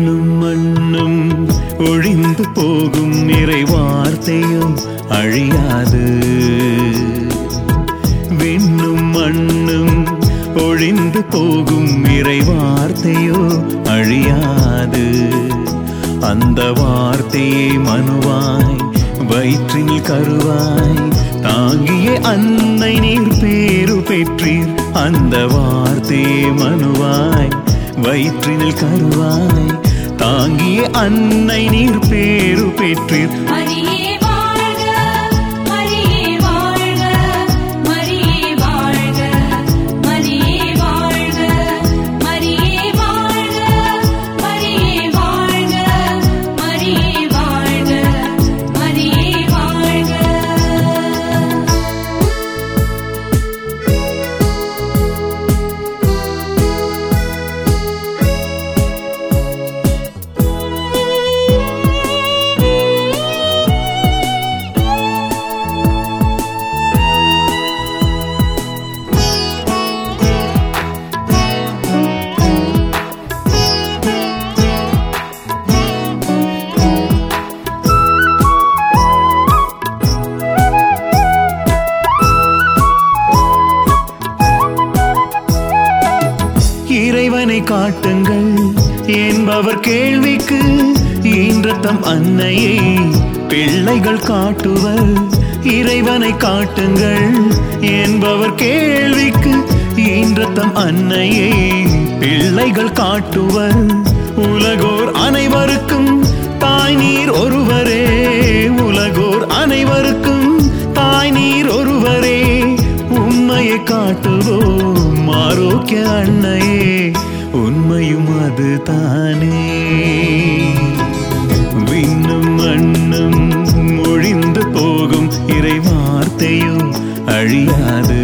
விண்ணும் மண்ணும் ஒழிந்து போகும் இறை வார்த்தையும் அழியாது விண்ணும் மண்ணும் ஒழிந்து போகும் இறை வார்த்தையோ அழியாது அந்த வார்த்தையை மனுவாய் வயிற்றில் கருவாய் தாங்கிய அன்னை நீர் பேரு பெற்றீர் அந்த வார்த்தையை மனுவாய் வயிற்றில் கருவாய் தாங்கிய அன்னை நீர் பேரு பெற்றீர் மரியே வாழ்க மரியே வாழ்க மரியே வாழ்க மரியே வாழ்க மரியே வாழ்க மரியே வாழ்க மரியே வாழ்க மரியே வாழ்க இறைவனை காட்டுங்கள் என்பவர் கேள்விக்கு ஈன்ற தம் அன்னையை பிள்ளைகள் காட்டுவர் இறைவனை காட்டுங்கள் என்பவர் கேள்விக்கு ஈன்ற தம் அன்னையை பிள்ளைகள் காட்டுவர் உலகோர் அனைவருக்கும் தாய் நீர் ஒருவரே உலகோர் அனைவருக்கும் தாய் நீர் ஒருவரே உண்மையை காட்டுவோம் ஆரோக்கிய அன்னையே உண்மையும் அது தானே விண்ணும் மண்ணும் ஒழிந்து போகும் இறை வார்த்தையோ அழியாது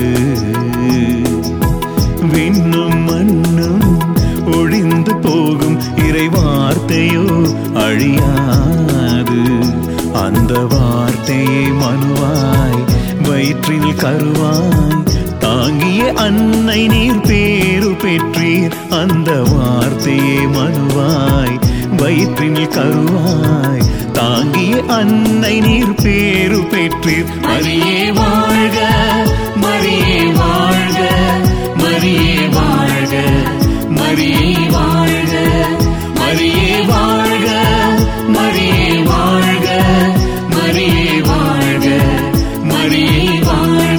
விண்ணும் மண்ணும் ஒழிந்து போகும் இறை வார்த்தையோ அழியாது அந்த வார்த்தையை மனுவாய் வயிற்றில் கருவாய் தாங்கிய அன்னை நீர் பேரு பெற்றீர் அந்த வார்த்தையை மனுவாய் வயிற்றில் கருவாய் தாங்கிய அன்னை நீர் பேரு பெற்றீர் மரியே வாழ்க மரியே வாழ்க மரியே வாழ்க மரியே வாழ்க மரியே வாழ்க மரியே வாழ்க மரியே வாழ்க மரியே வாழ்க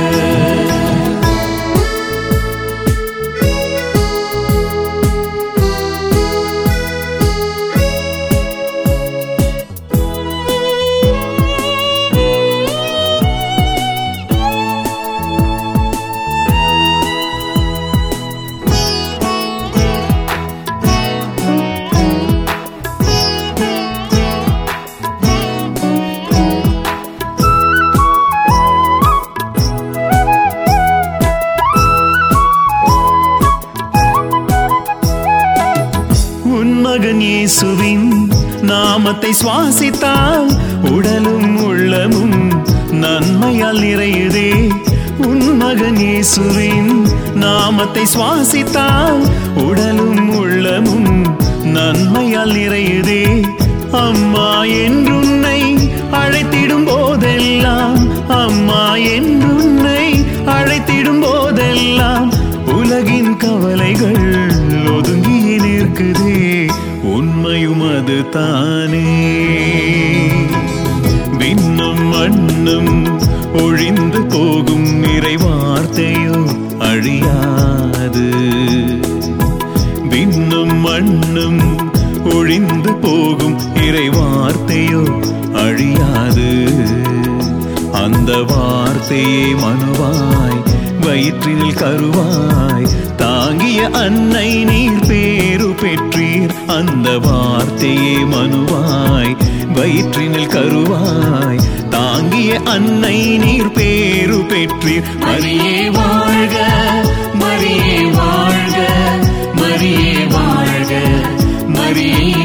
உன் மகன் இயேசுவின் நாமத்தை சுவாசித்தால் உடலும் உள்ளமும் நன்மையால் நிறையுதே உன் மகன் இயேசுவின் நாமத்தை சுவாசித்தால் உடலும் உள்ளமும் நன்மையால் நிறையுதே அம்மா என்றுன்னை அழைத்திடும் போதெல்லாம் அம்மா என்றுன்னை அழைத்திடும் போதெல்லாம் உலகின் கவலைகள் ஒதுங்கி நிற்குதே உண்மையும் அது தானே விண்ணும் மண்ணும் ஒழிந்து போகும் இறை வார்த்தையோ அழியாது விண்ணும் மண்ணும் ஒழிந்து போகும் இறை வார்த்தையோ அழியாது அந்த வார்த்தையை மனுவாய் வயிற்றில் கருவாய் தாங்கிய அன்னை நீர் பேரு பெற்றீர் அந்த வார்த்தையை மனுவாய் வயிற்றினில் கருவாய் தாங்கிய அன்னை நீர் பேரு பெற்றீர் மரியே வாழ்க மரியே வாழ்க மரியே வாழ்க மரியே